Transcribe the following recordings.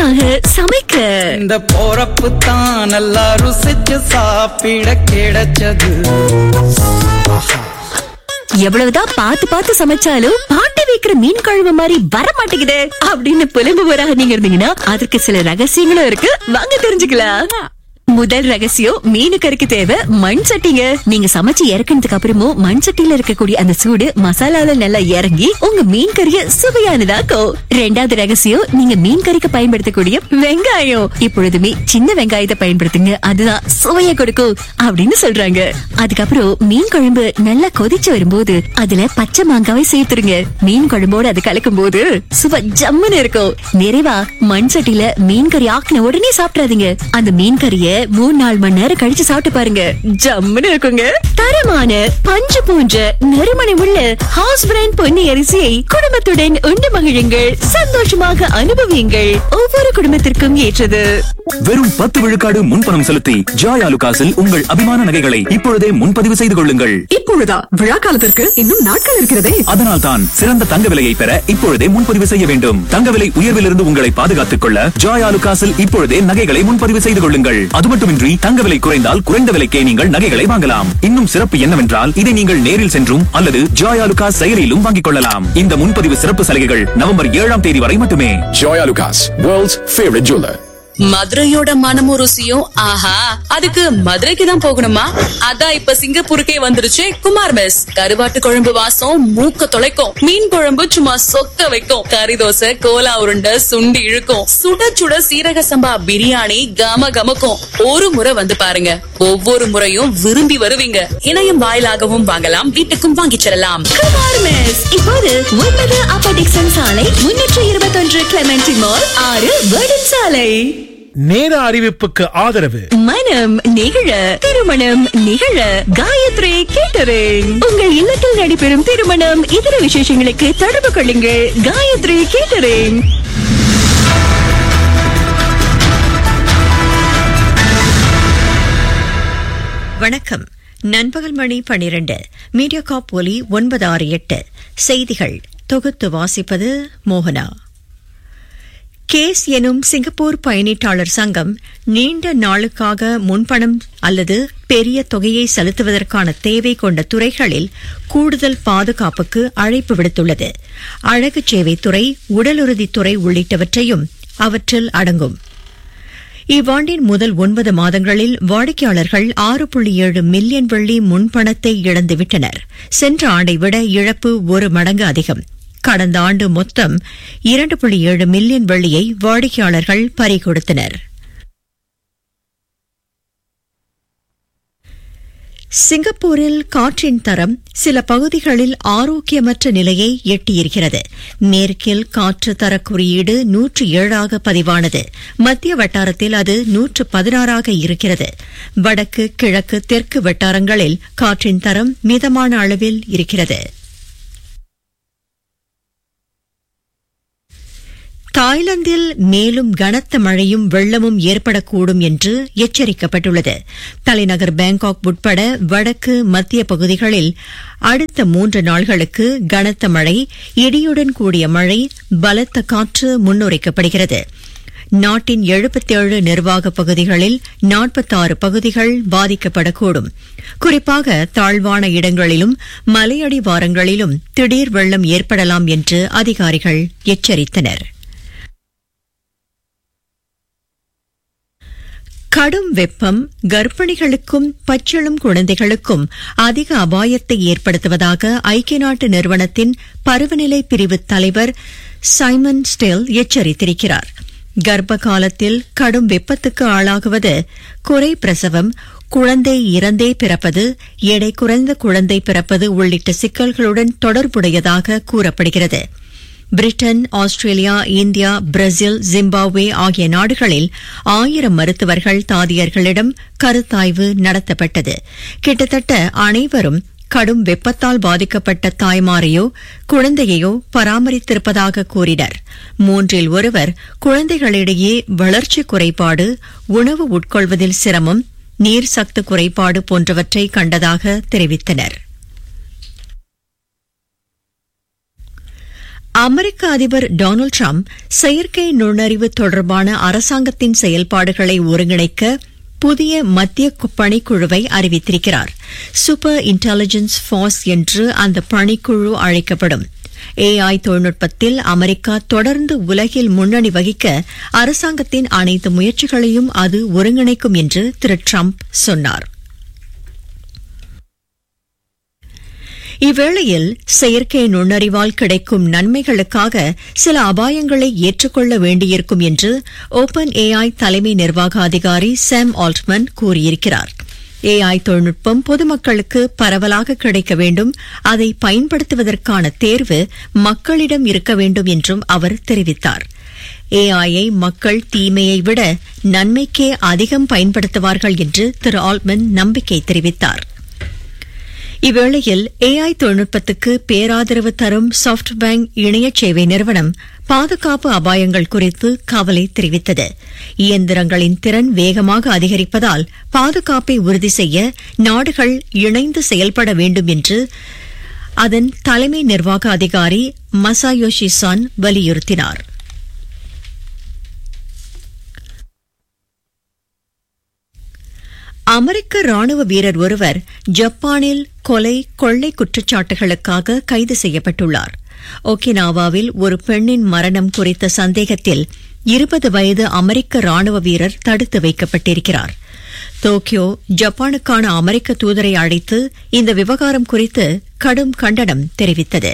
சுவையாக சமைக்க இந்த போறப்பு தான் நல்லா ருசிச்சு சாப்பிட கிடைச்சது எவ்வளவுதான் பார்த்து பார்த்து சமைச்சாலும் பாட்டி வைக்கிற மீன் குழம்பு மாதிரி வர மாட்டேங்குது அப்படின்னு புலம்புவராக நீங்க இருந்தீங்கன்னா அதற்கு சில ரகசியங்களும் இருக்கு வாங்க தெரிஞ்சுக்கலாம் முதல் ரகசியம் மீனு கறிக்கு தேவை மண் சட்டிங்க நீங்க சமைச்சு இறக்குனதுக்கு அப்புறமும் மண் சட்டியில இருக்கக்கூடிய அந்த சூடு மசாலால நல்லா இறங்கி உங்க மீன் கறிய சுவையானதாக்கும் ரெண்டாவது ரகசியம் நீங்க மீன் கறிக்கு பயன்படுத்தக்கூடிய வெங்காயம் இப்பொழுதுமே சின்ன வெங்காயத்தை பயன்படுத்துங்க அதுதான் சுவையை கொடுக்கும் அப்படின்னு சொல்றாங்க அதுக்கப்புறம் மீன் குழம்பு நல்லா கொதிச்சு வரும்போது அதுல பச்சை மாங்காவை சேர்த்துருங்க மீன் குழம்போட அது கலக்கும் போது சுவை ஜம்முன்னு இருக்கும் நிறைவா மண் சட்டியில மீன் கறி ஆக்கின உடனே சாப்பிடாதீங்க அந்த மீன் கறிய மூணு நாலு மணி நேரம் கழிச்சு சாப்பிட்டு பாருங்க ஜம்முன்னு இருக்குங்க தரமான பஞ்சு போன்ற நறுமணி உள்ள ஹவுஸ் பிராண்ட் பொன்னி அரிசியை குடும்பத்துடன் உண்டு மகிழுங்கள் சந்தோஷமாக அனுபவியுங்கள் ஒவ்வொரு குடும்பத்திற்கும் ஏற்றது வெறும் பத்து விழுக்காடு முன்பணம் செலுத்தி ஜாய் ஆலுகாஸில் உங்கள் அபிமான நகைகளை இப்பொழுதே முன்பதிவு செய்து கொள்ளுங்கள் இப்பொழுதா விழா காலத்திற்கு இன்னும் நாட்கள் இருக்கிறதே அதனால் தான் சிறந்த தங்க விலையை பெற இப்பொழுதே முன்பதிவு செய்ய வேண்டும் தங்க விலை உயர்விலிருந்து உங்களை பாதுகாத்துக் கொள்ள ஜாய் ஆலுகாஸில் இப்பொழுதே நகைகளை முன்பதிவு செய்து கொள்ளுங்கள் அது மட்டுமின்றி தங்க விலை குறைந்தால் குறைந்த விலைக்கே நீங்கள் நகைகளை வாங்கலாம் இன்னும் சிறப்பு என்னவென்றால் இதை நீங்கள் நேரில் சென்றும் அல்லது ஜாய் ஆலுகாஸ் செயலிலும் வாங்கிக் கொள்ளலாம் இந்த முன்பதிவு சிறப்பு சலுகைகள் நவம்பர் ஏழாம் தேதி வரை மட்டுமே Joy Lucas, world's favorite jeweler. மதுரையோட மனமும் ருசியும் ஆஹா அதுக்கு மதுரைக்கு தான் போகணுமா அதான் இப்ப சிங்கப்பூருக்கே வந்துருச்சு குமார் மெஸ் கருவாட்டு குழம்பு வாசம் மூக்க தொலைக்கும் மீன் குழம்பு சும்மா சொக்க வைக்கும் கறி தோசை கோலா உருண்டை சுண்டி இழுக்கும் சுட சுட சீரக சம்பா பிரியாணி கம கமக்கும் ஒரு முறை வந்து பாருங்க ஒவ்வொரு முறையும் விரும்பி வருவீங்க இணையம் வாயிலாகவும் வாங்கலாம் வீட்டுக்கும் வாங்கிச் செல்லலாம் குமார் மெஸ் இப்போது ஒன்பது அப்பர் டிக்சன் சாலை முன்னூற்று இருபத்தொன்று கிளமெண்டி மால் ஆறு வேர்டன் சாலை நேர அறிவிப்புக்கு ஆதரவு மனம் நிகழ திருமணம் நிகழ காயத்ரி கேட்டரிங் உங்கள் இல்லத்தில் நடைபெறும் திருமணம் இதர விசேஷங்களுக்கு தொடர்பு கொள்ளுங்கள் காயத்ரி கேட்டரிங் வணக்கம் நண்பகல் மணி பனிரெண்டு மீடியா காப் ஒலி ஒன்பது ஆறு எட்டு செய்திகள் தொகுத்து வாசிப்பது மோகனா கேஸ் எனும் சிங்கப்பூர் பயணீட்டாளர் சங்கம் நீண்ட நாளுக்காக முன்பணம் அல்லது பெரிய தொகையை செலுத்துவதற்கான தேவை கொண்ட துறைகளில் கூடுதல் பாதுகாப்புக்கு அழைப்பு விடுத்துள்ளது அழகு சேவைத்துறை உடலுறுதித்துறை உள்ளிட்டவற்றையும் அவற்றில் அடங்கும் இவ்வாண்டின் முதல் ஒன்பது மாதங்களில் வாடிக்கையாளர்கள் ஆறு புள்ளி ஏழு மில்லியன் வெள்ளி முன்பணத்தை இழந்துவிட்டனர் சென்ற ஆண்டை விட இழப்பு ஒரு மடங்கு அதிகம் கடந்த ஆண்டு மொத்தம் இரண்டு புள்ளி ஏழு மில்லியன் வெள்ளியை வாடிக்கையாளர்கள் பறிகொடுத்தனர் சிங்கப்பூரில் காற்றின் தரம் சில பகுதிகளில் ஆரோக்கியமற்ற நிலையை எட்டியிருக்கிறது மேற்கில் காற்று தர குறியீடு நூற்று ஏழாக பதிவானது மத்திய வட்டாரத்தில் அது நூற்று பதினாறாக இருக்கிறது வடக்கு கிழக்கு தெற்கு வட்டாரங்களில் காற்றின் தரம் மிதமான அளவில் இருக்கிறது தாய்லாந்தில் மேலும் கனத்த மழையும் வெள்ளமும் ஏற்படக்கூடும் என்று எச்சரிக்கப்பட்டுள்ளது தலைநகர் பேங்காக் உட்பட வடக்கு மத்திய பகுதிகளில் அடுத்த மூன்று நாள்களுக்கு கனத்த மழை இடியுடன் கூடிய மழை பலத்த காற்று முன்னுரைக்கப்படுகிறது நாட்டின் எழுபத்தேழு நிர்வாக பகுதிகளில் நாற்பத்தாறு பகுதிகள் பாதிக்கப்படக்கூடும் குறிப்பாக தாழ்வான இடங்களிலும் மலையடிவாரங்களிலும் திடீர் வெள்ளம் ஏற்படலாம் என்று அதிகாரிகள் எச்சரித்தனர் கடும் வெப்பம் கர்ப்பிணிகளுக்கும் பச்சிளம் குழந்தைகளுக்கும் அதிக அபாயத்தை ஏற்படுத்துவதாக ஐக்கிய நாட்டு நிறுவனத்தின் பருவநிலை பிரிவு தலைவர் சைமன் ஸ்டெல் எச்சரித்திருக்கிறார் கர்ப்ப காலத்தில் கடும் வெப்பத்துக்கு ஆளாகுவது குறை பிரசவம் குழந்தை இறந்தே பிறப்பது எடை குறைந்த குழந்தை பிறப்பது உள்ளிட்ட சிக்கல்களுடன் தொடர்புடையதாக கூறப்படுகிறது Britain Australia India Brazil Zimbabwe ஆகிய நாடுகளில் ஆயிரம் மருத்துவர்கள் தாதியர்களிடம் கருத்தாய்வு நடத்தப்பட்டது கிட்டத்தட்ட அனைவரும் கடும் வெப்பத்தால் பாதிக்கப்பட்ட தாய்மாரையோ குழந்தையையோ பராமரித்திருப்பதாக கூறினர் மூன்றில் ஒருவர் குழந்தைகளிடையே வளர்ச்சி குறைபாடு உணவு உட்கொள்வதில் சிரமம் நீர் சத்து குறைபாடு போன்றவற்றை கண்டதாக தெரிவித்தனர் அமெரிக்க அதிபர் டொனால்டு டிரம்ப் செயற்கை நுண்ணறிவு தொடர்பான அரசாங்கத்தின் செயல்பாடுகளை ஒருங்கிணைக்க புதிய மத்திய கு- பணிக்குழுவை அறிவித்திருக்கிறார் சூப்பர் இன்டெலிஜென்ஸ் ஃபோர்ஸ் என்று அந்த பணிக்குழு அழைக்கப்படும் ஏஐ தொழில்நுட்பத்தில் அமெரிக்கா தொடர்ந்து உலகில் முன்னணி வகிக்க அரசாங்கத்தின் அனைத்து முயற்சிகளையும் அது ஒருங்கிணைக்கும் என்று திரு டிரம்ப் சொன்னார் இவ்வேளையில் செயற்கை நுண்ணறிவால் கிடைக்கும் நன்மைகளுக்காக சில அபாயங்களை ஏற்றுக்கொள்ள வேண்டியிருக்கும் என்று ஓபன் ஏஐ தலைமை நிர்வாக அதிகாரி சாம் ஆல்ட்மன் கூறியிருக்கிறார் ஏஐ தொழில்நுட்பம் பொதுமக்களுக்கு பரவலாக கிடைக்க வேண்டும் அதை பயன்படுத்துவதற்கான தேர்வு மக்களிடம் இருக்க வேண்டும் என்றும் அவர் தெரிவித்தார் ஏஐயை மக்கள் தீமையை விட நன்மைக்கே அதிகம் பயன்படுத்துவார்கள் என்று திரு ஆல்ட்மன் நம்பிக்கை தெரிவித்தார் இவ்வேளையில் ஏஐ தொழில்நுட்பத்துக்கு பேராதரவு தரும் சாப்ட் பேங்க் இணைய சேவை நிறுவனம் பாதுகாப்பு அபாயங்கள் குறித்து கவலை தெரிவித்தது இயந்திரங்களின் திறன் வேகமாக அதிகரிப்பதால் பாதுகாப்பை உறுதி செய்ய நாடுகள் இணைந்து செயல்பட வேண்டும் என்று அதன் தலைமை நிர்வாக அதிகாரி மசாயோஷி சான் வலியுறுத்தினார் அமெரிக்க ராணுவ வீரர் ஒருவர் ஜப்பானில் கொலை கொள்ளை குற்றச்சாட்டுகளுக்காக கைது செய்யப்பட்டுள்ளார் ஒகினாவாவில் ஒரு பெண்ணின் மரணம் குறித்த சந்தேகத்தில் இருபது வயது அமெரிக்க ராணுவ வீரர் தடுத்து வைக்கப்பட்டிருக்கிறார் டோக்கியோ ஜப்பானுக்கான அமெரிக்க தூதரை அழைத்து இந்த விவகாரம் குறித்து கடும் கண்டனம் தெரிவித்தது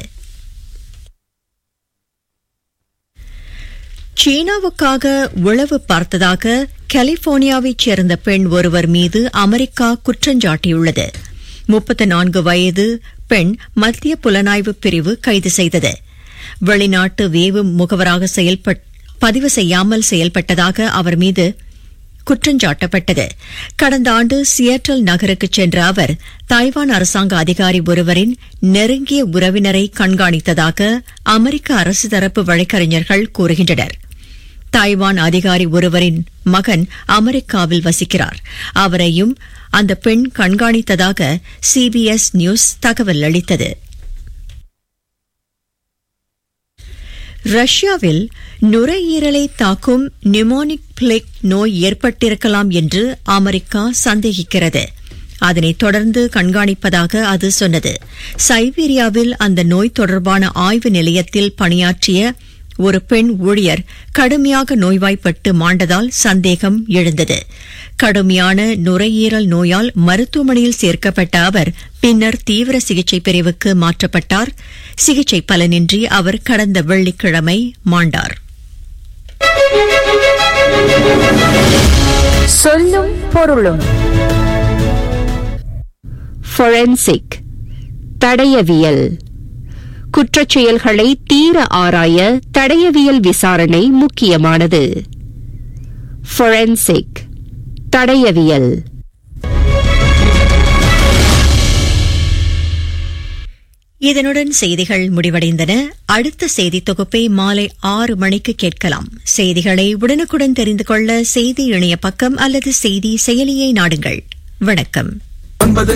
சீனாவுக்காக உளவு பார்த்ததாக கலிபோர்னியாவைச் சேர்ந்த பெண் ஒருவர் மீது அமெரிக்கா குற்றஞ்சாட்டியுள்ளது முப்பத்து நான்கு வயது பெண் மத்திய புலனாய்வு பிரிவு கைது செய்தது வெளிநாட்டு வேவு முகவராக செயல்பட் பதிவு செய்யாமல் செயல்பட்டதாக அவர் மீது குற்றஞ்சாட்டப்பட்டது கடந்த ஆண்டு சியாட்டல் நகருக்கு சென்ற அவர் தாய்வான் அரசாங்க அதிகாரி ஒருவரின் நெருங்கிய உறவினரை கண்காணித்ததாக அமெரிக்க அரசு தரப்பு வழக்கறிஞர்கள் கூறுகின்றனர் தாய்வான் அதிகாரி ஒருவரின் மகன் அமெரிக்காவில் வசிக்கிறார் அவரையும் அந்த பெண் கண்காணித்ததாக சிபிஎஸ் நியூஸ் தகவல் அளித்தது ரஷ்யாவில் நுரையீரலை தாக்கும் நிமோனிக் பிளேக் நோய் ஏற்பட்டிருக்கலாம் என்று அமெரிக்கா சந்தேகிக்கிறது அதனைத் தொடர்ந்து கண்காணிப்பதாக அது சொன்னது சைபீரியாவில் அந்த நோய் தொடர்பான ஆய்வு நிலையத்தில் பணியாற்றிய ஒரு பெண் ஊழியர் கடுமையாக நோய்வாய்ப்பட்டு மாண்டதால் சந்தேகம் எழுந்தது கடுமையான நுரையீரல் நோயால் மருத்துவமனையில் சேர்க்கப்பட்ட அவர் பின்னர் தீவிர சிகிச்சை பிரிவுக்கு மாற்றப்பட்டார் சிகிச்சை பலனின்றி அவர் கடந்த வெள்ளிக்கிழமை மாண்டார் சொல்லும் பொருளும் ஃபொரென்சிக் தடயவியல் குற்றச் செயல்களை தீர ஆராய தடயவியல் விசாரணை முக்கியமானது ஃபொரென்சிக் தடயவியல் இதனுடன் செய்திகள் முடிவடைந்தன அடுத்த செய்தி தொகுப்பை மாலை ஆறு மணிக்கு கேட்கலாம் செய்திகளை உடனுக்குடன் தெரிந்து கொள்ள செய்தி இணைய பக்கம் அல்லது செய்தி செயலியை நாடுங்கள் வணக்கம்